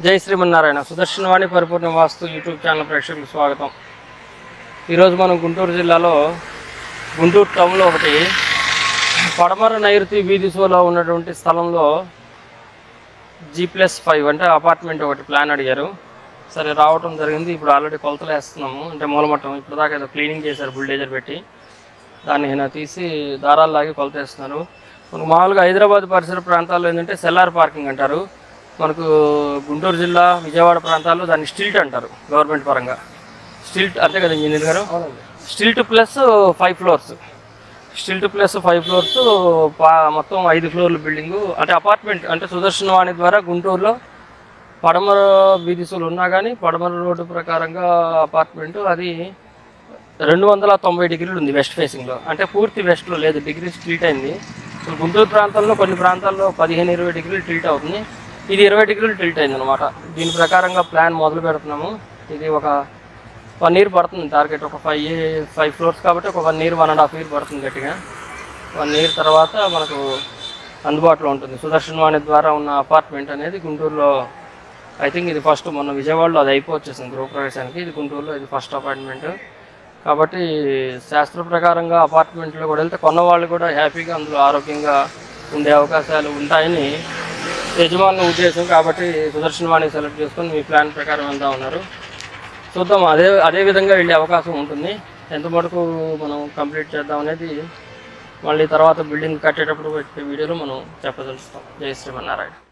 జై శ్రీమన్నారాయణ సుదర్శనవాణి పరిపూర్ణ వాస్తు YouTube channel ప్రేక్షకులకు స్వాగతం ఈరోజు మనం గుంటూరు జిల్లాలో గుంటూరు టౌన్లో ఒకటి పడమర నైరుతి వీధి సోలో ఉన్నటువంటి స్థలంలో జీ ప్లస్ ఫైవ్ అంటే అపార్ట్మెంట్ ఒకటి ప్లాన్ అడిగారు సరే రావటం జరిగింది ఇప్పుడు ఆల్రెడీ కొలతలు వేస్తున్నాము అంటే మూలమట్టం ఇప్పుడు దాకా ఏదో క్లీనింగ్ చేశారు బుల్డేజర్ పెట్టి దాన్ని ఈయన తీసి దారాలు లాగి కొలతేస్తున్నారు మనకు మామూలుగా హైదరాబాద్ పరిసర ప్రాంతాల్లో ఏంటంటే సెల్లార్ పార్కింగ్ అంటారు మనకు గుంటూరు జిల్లా విజయవాడ ప్రాంతాల్లో దాన్ని స్టిల్ట్ అంటారు గవర్నమెంట్ పరంగా స్టిల్ట్ అంతే కదా ఇంజనీర్ గారు stilt plus five floors stilt plus five floors మొత్తం ఐదు ఫ్లోర్ల బిల్డింగు అంటే అపార్ట్మెంట్ అంటే సుదర్శనవాణి ద్వారా గుంటూరులో పడమర వీధిసులు ఉన్నా కానీ పడమర రోడ్డు ప్రకారంగా అపార్ట్మెంట్ అది రెండు వందల తొంభై డిగ్రీలు ఉంది వెస్ట్ ఫేసింగ్లో అంటే పూర్తి వెస్ట్లో లేదు డిగ్రీ స్ట్రీట్ అయింది ఇప్పుడు గుంటూరు ప్రాంతంలో కొన్ని ప్రాంతాల్లో పదిహేను ఇరవై డిగ్రీలు టిల్ట్ అవుతుంది ఇది ఇరవై డిగ్రీలు టిల్ట్ అయింది అనమాట దీని ప్రకారంగా ప్లాన్ మొదలు పెడుతున్నాము ఇది ఒక వన్ ఇయర్ పడుతుంది టార్గెట్ ఒక ఫైవ్ ఫైవ్ ఫ్లోర్స్ కాబట్టి ఒక one year one and half year పడుతుంది గట్టిగా వన్ ఇయర్ తర్వాత మనకు అందుబాటులో ఉంటుంది సుదర్శన్ వాణి ద్వారా ఉన్న అపార్ట్మెంట్ అనేది గుంటూరులో ఐ థింక్ ఇది ఫస్ట్ మొన్న విజయవాడలో అది అయిపోవచ్చేసింది గృహప్రవేశానికి ఇది గుంటూరులో ఇది ఫస్ట్ అపార్ట్మెంట్ కాబట్టి శాస్త్ర ప్రకారంగా అపార్ట్మెంట్లో కూడా వెళ్తే కొన్న వాళ్ళు కూడా హ్యాపీగా అందులో ఆరోగ్యంగా ఉండే అవకాశాలు ఉంటాయని యజమానుల ఉద్దేశం కాబట్టి సుదర్శన్ వాణి సెలెక్ట్ చేసుకొని మీ ప్లాన్ ప్రకారం వెళ్తా ఉన్నారు చూద్దాం అదే అదే విధంగా వెళ్ళే అవకాశం ఉంటుంది ఎంత మటుకు మనం కంప్లీట్ చేద్దాం అనేది మళ్ళీ తర్వాత బిల్డింగ్ కట్టేటప్పుడు పెట్టే వీడియోలో మనం చెప్పదలుస్తాం జై శ్రీమన్నారాయణ